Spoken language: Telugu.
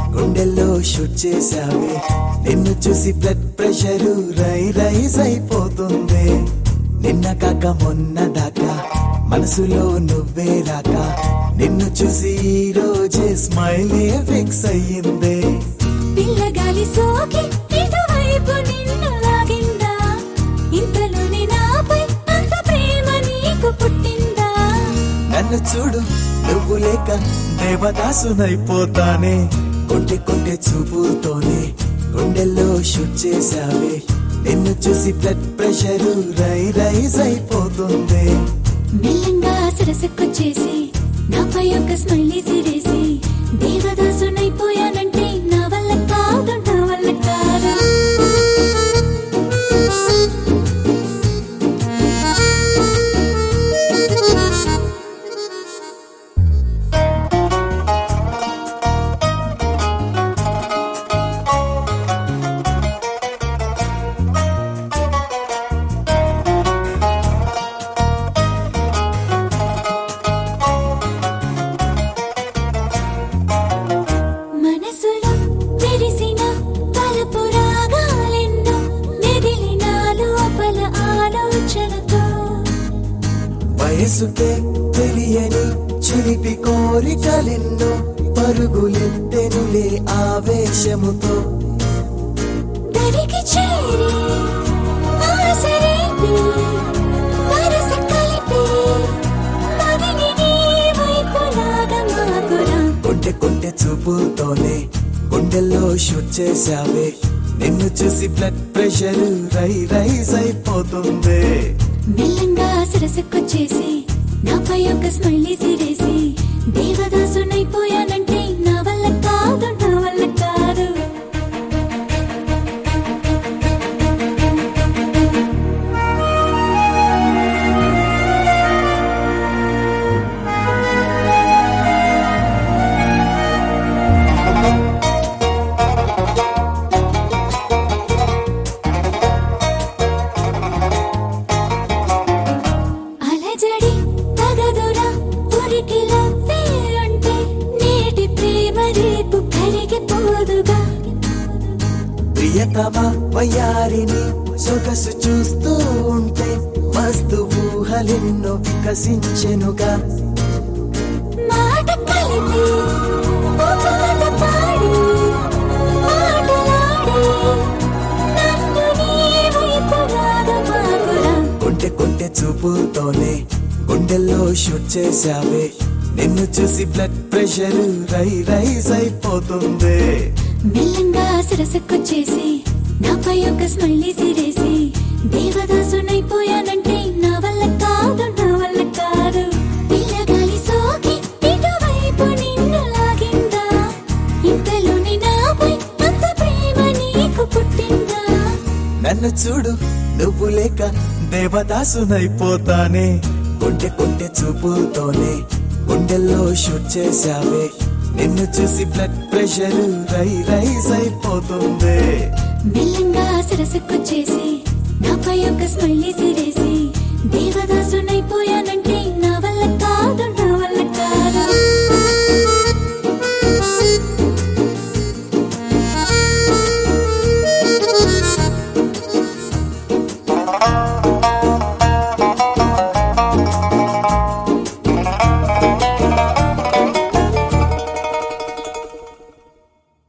గుండెల్లో షూట్ చేసావే నిన్ను చూసి బ్లడ్ ప్రెషర్ రై రైజ్ అయిపోతుంది నిన్న కాక మొన్న దాకా మనసులో నువ్వే రాక నిన్ను చూసి ఈ రోజే స్మైలే ఫిక్స్ అయ్యిందే పిల్లగాలి సోకి ఇటువైపు నిన్ను లాగిందా ఇంతలోనే నాపై అంత ప్రేమ నీకు పుట్టిందా నన్ను చూడు నువ్వు లేక దేవదాసునైపోతానే కొంటె కొంటె చూపుతోనే గుండెల్లో షూట్ చేసావే నిన్ను చూసి బ్లడ్ ప్రెషర్ రై రైజ్ అయిపోతుంది మెల్లంగా సరసక్కొచ్చేసి నాపై ఒక స్మైలీ సిరేసి దేవదాసునైపోయానంటే నా వల్ల కాదు నా వల్ల కాదు మనసులో మెరిసిన తలపు రాగాలెన్నో మెదిలిన లోపల ఆలోచనతో వయసుకే తెలియని చిలిపి కోరికలెన్నో పరుగులెత్తెనులే ఆవేశముతో దరికి చేరి ఆసరేపి వరస కలిపి మదిని నీ వైపు లాగమాకురా కొంటె కొంటె చూపుతోనే గుండెల్లో షూట్ చేసావే నిన్ను చూసి బ్లడ్ ప్రెషర్ రై రైజ్ అయిపోతుంది మెల్లంగా సరసక్కొచ్చేసి నాపై ఒక స్మైలీ సిరేసి దేవదాసునైపోయానంటే నా వల్ల కాదు నా వల్ల కాదు అలజడి తగదురా ఉరికిలవ్వే అంటే నేటి ప్రేమ రేపు కరిగిపోదుగా ప్రియతమ వయారిని సొగసు చూస్తూ ఉంటే మస్తు ఊహలెన్నో వికసించెనుగా మాట కలిపి ఓ పాట పాడి ఆటలాడి నన్ను నీ వైపు రాగమాకురా కొంటె కొంటె చూపుతోనే గుండెల్లో షూట్ చేసావే నిన్ను చూసి బ్లడ్ ప్రెషర్ రై రైజ్ అయిపోతుంది మెల్లంగా సరసక్కొచ్చేసి నాపై ఒక స్మైలీ సిరేసి దేవదాసునైపోయానంటే నా వల్ల కాదు నా వల్ల కాదు పిల్లగాలి సోకి ఇటువైపు నిన్ను లాగిందా ఇంతలోనే నాపై అంత ప్రేమ నీకు పుట్టిందా నన్ను చూడు నువ్వు లేక దేవదాసునైపోతానే కొంటె కొంటె చూపుతోనే గుండెల్లో షూట్ చేసావే నిన్ను చూసి బ్లడ్ ప్రెషర్ రై రైజ్ అయిపోతుంది మెల్లంగా సరసక్కొచ్చేసి నాపై ఒక స్మైలీ సిరేసి